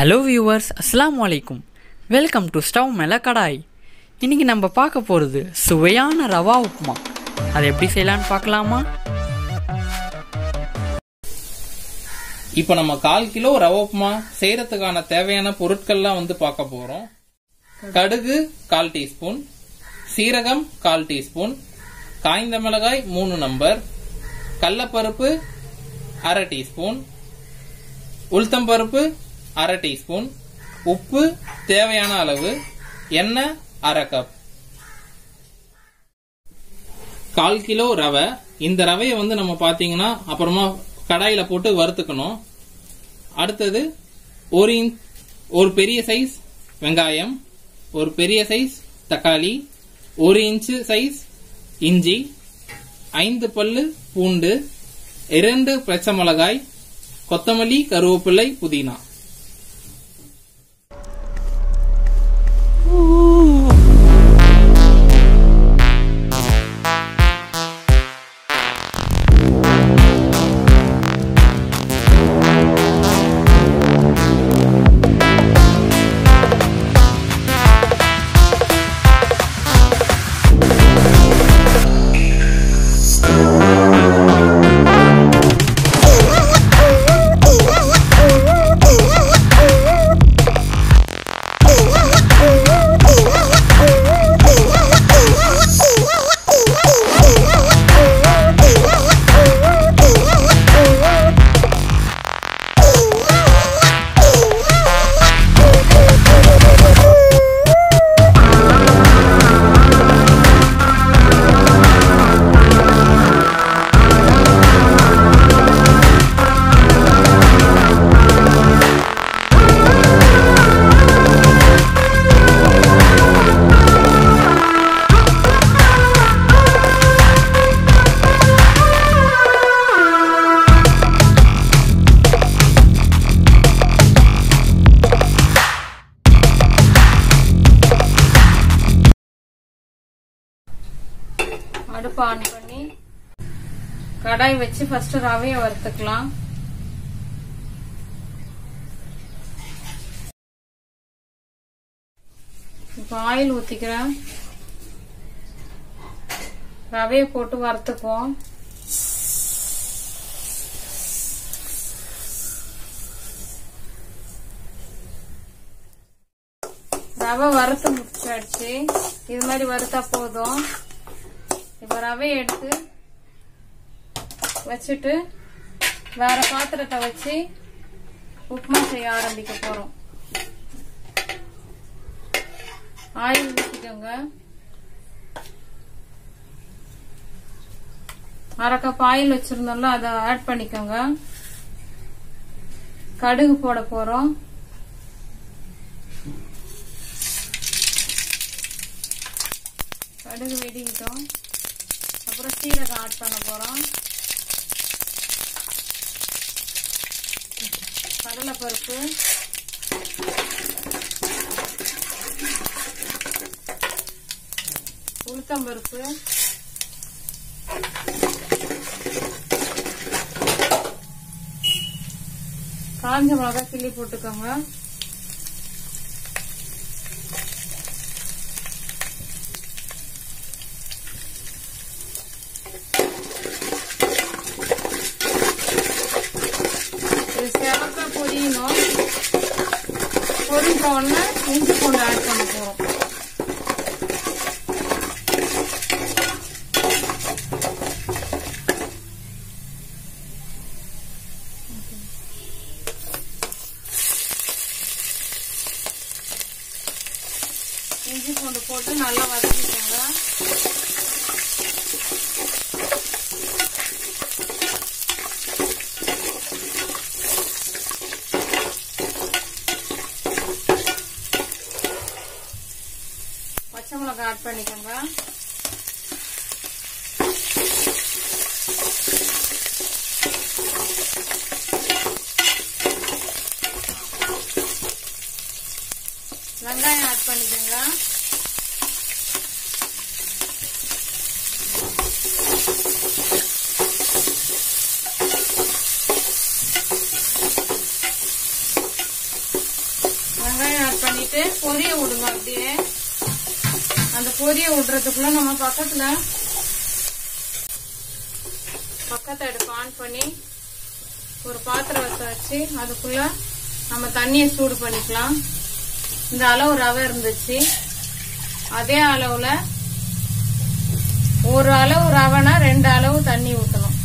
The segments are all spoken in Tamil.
ஹலோ வியூவர்ஸ் அஸ்ஸலாமு அலைக்கும் வெல்கம் டு ஸ்டவ் மேல கடாய் இன்றைக்கி நம்ம பார்க்க போகிறது சுவையான ரவா உப்புமா அதை எப்படி செய்யலான்னு பார்க்கலாமா இப்போ நம்ம கால் கிலோ ரவை உப்புமா செய்யறதுக்கான தேவையான பொருட்கள்லாம் வந்து பார்க்க போறோம் கடுகு கால் டீஸ்பூன் சீரகம் கால் டீஸ்பூன் காய்ந்த மிளகாய் மூணு நம்பர் கடலப்பருப்பு அரை டீஸ்பூன் உளுத்தம்பருப்பு அரை டீஸ்பூன் உப்பு தேவையான அளவு எண்ணெய் அரை கப் கால் கிலோ ரவை இந்த ரவையை வந்து நம்ம பாத்தீங்கன்னா அப்புறமா கடாயில போட்டு வறுத்துக்கணும் அடுத்தது ஒரு இன்ச் ஒரு பெரிய சைஸ் வெங்காயம் ஒரு பெரிய சைஸ் தக்காளி ஒரு இன்ச்சு சைஸ் இஞ்சி ஐந்து பல்லு பூண்டு இரண்டு பச்சை மிளகாய் கொத்தமல்லி கருவேப்பிலை புதினா அடுப்பு ஆன் பண்ணி கடாய் வச்சு ஃபர்ஸ்ட் ரவையை வறுத்துக்கலாம் இப்போ ஆயில் ஊத்திக்கிறேன் ரவையை போட்டு வறுத்துக்குவோம் ரவை வறுத்து முடிச்சாச்சு இது மாதிரி வறுத்தா போதும் இப்ப ரவையை எடுத்து வச்சுட்டு வேற பாத்திரத்தை வச்சு உப்புமா செய்ய ஆரம்பிக்க போறோம் ஆயில் ஊற்றிக்கோங்க அரை கப் ஆயில் வச்சிருந்தோம்ல அதை ஆட் பண்ணிக்கோங்க கடுகு போட போறோம் கடுகு வெடிக்கிட்டோம் அப்புறம் சீரகம் ஆட் பண்ண போறோம் கடலைப்பருப்பு உளுத்தம்பருப்பு காஞ்ச மிளகாய் கிள்ளி போட்டுக்கோங்க இது சிறப்பா பொரியணும் பொரிஞ்ச உடனே இஞ்சி பூண்டு ஆட் பண்ண போறோம் இஞ்சி பூண்டு போட்டு நல்லா வதக்கிக்கோங்க பச்சை மிளகாய் ஆட் பண்ணிக்கோங்க வெங்காயம் ஆட் பண்ணிக்கோங்க வெங்காயம் ஆட் பண்ணிட்டு பொரிய விடுங்க அப்படியே அந்த பொரிய விடுறதுக்குள்ள நம்ம பக்கத்துல பக்கத்தை அடுப்பு ஆன் பண்ணி ஒரு பாத்திரத்தை வச்சு அதுக்குள்ள நம்ம தண்ணியை சூடு பண்ணிக்கலாம் இந்த அளவு ரவை இருந்துச்சு அதே அளவுல ஒரு அளவு ரவைனா ரெண்டு அளவு தண்ணி ஊற்றணும்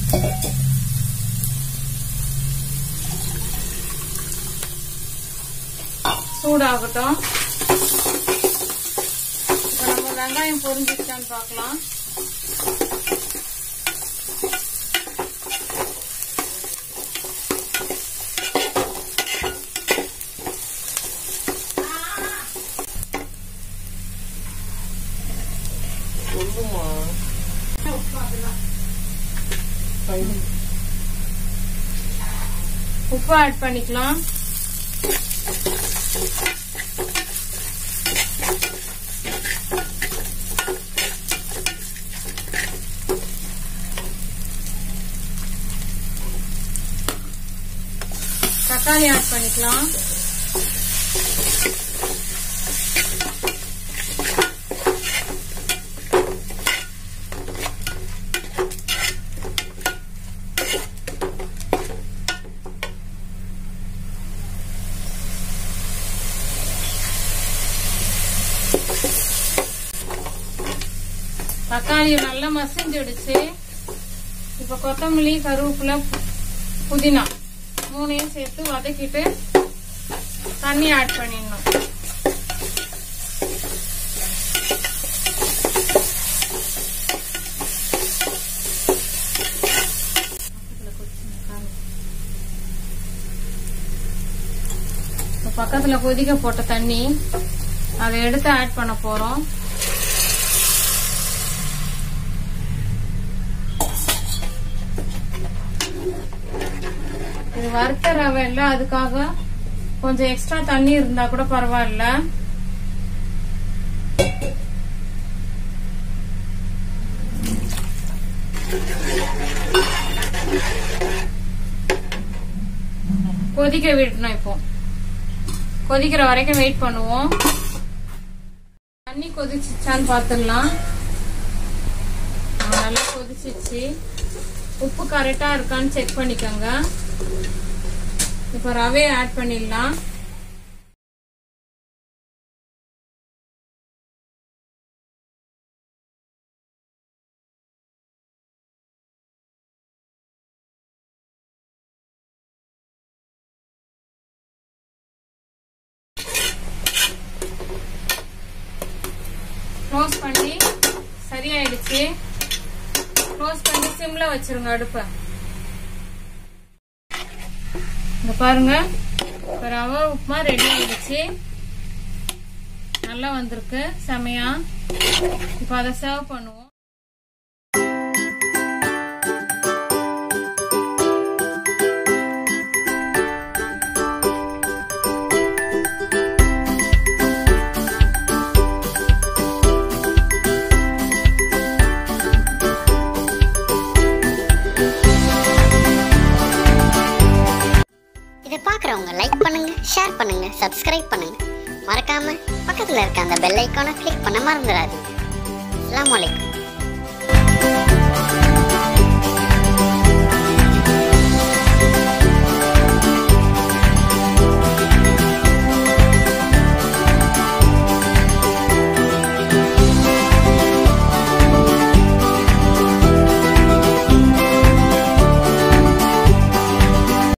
சூடாகட்டும் இப்போ நம்ம வெங்காயம் பொரிஞ்சிச்சான்னு பார்க்கலாம் உப்பு ஆட் பண்ணிக்கலாம் தக்காளி ஆட் பண்ணிக்கலாம் தக்காளி நல்லா மசிஞ்சிடுச்சு இப்ப கொத்தமல்லி கருவேப்பிலை புதினா மூணையும் சேர்த்து வதக்கிட்டு தண்ணி ஆட் பண்ணிடணும் இப்ப பக்கத்துல கொதிக்க போட்ட தண்ணி அதை எடுத்து ஆட் பண்ண போறோம் இது வறுத்த ரவை இல்ல அதுக்காக கொஞ்சம் எக்ஸ்ட்ரா தண்ணி இருந்தா கூட பரவாயில்ல கொதிக்க விடணும் இப்போ கொதிக்கிற வரைக்கும் வெயிட் பண்ணுவோம் தண்ணி கொதிச்சிச்சான்னு பார்த்துடலாம் ஆ, நல்லா கொதிச்சிச்சு உப்பு கரெக்டா இருக்கான்னு செக் பண்ணிக்கோங்க இப்போ ரவையை ஆட் பண்ணிடலாம் க்ளோஸ் பண்ணி சரியாயிடுச்சு க்ளோஸ் பண்ணி சிம்ல வச்சிருங்க அடுப்பை இங்க பாருங்க இப்ப ரவை உப்புமா ரெடி ஆயிடுச்சு நல்லா வந்திருக்கு செமையா இப்ப அதை சர்வ் பண்ணுவோம் இதை பார்க்குறவங்க லைக் பண்ணுங்க ஷேர் பண்ணுங்க சப்ஸ்கிரைப் பண்ணுங்க மறக்காம பக்கத்தில் இருக்க அந்த பெல் ஐக்கானை கிளிக் பண்ண மறந்துடாதீங்க அஸ்ஸலாமு அலைக்கும்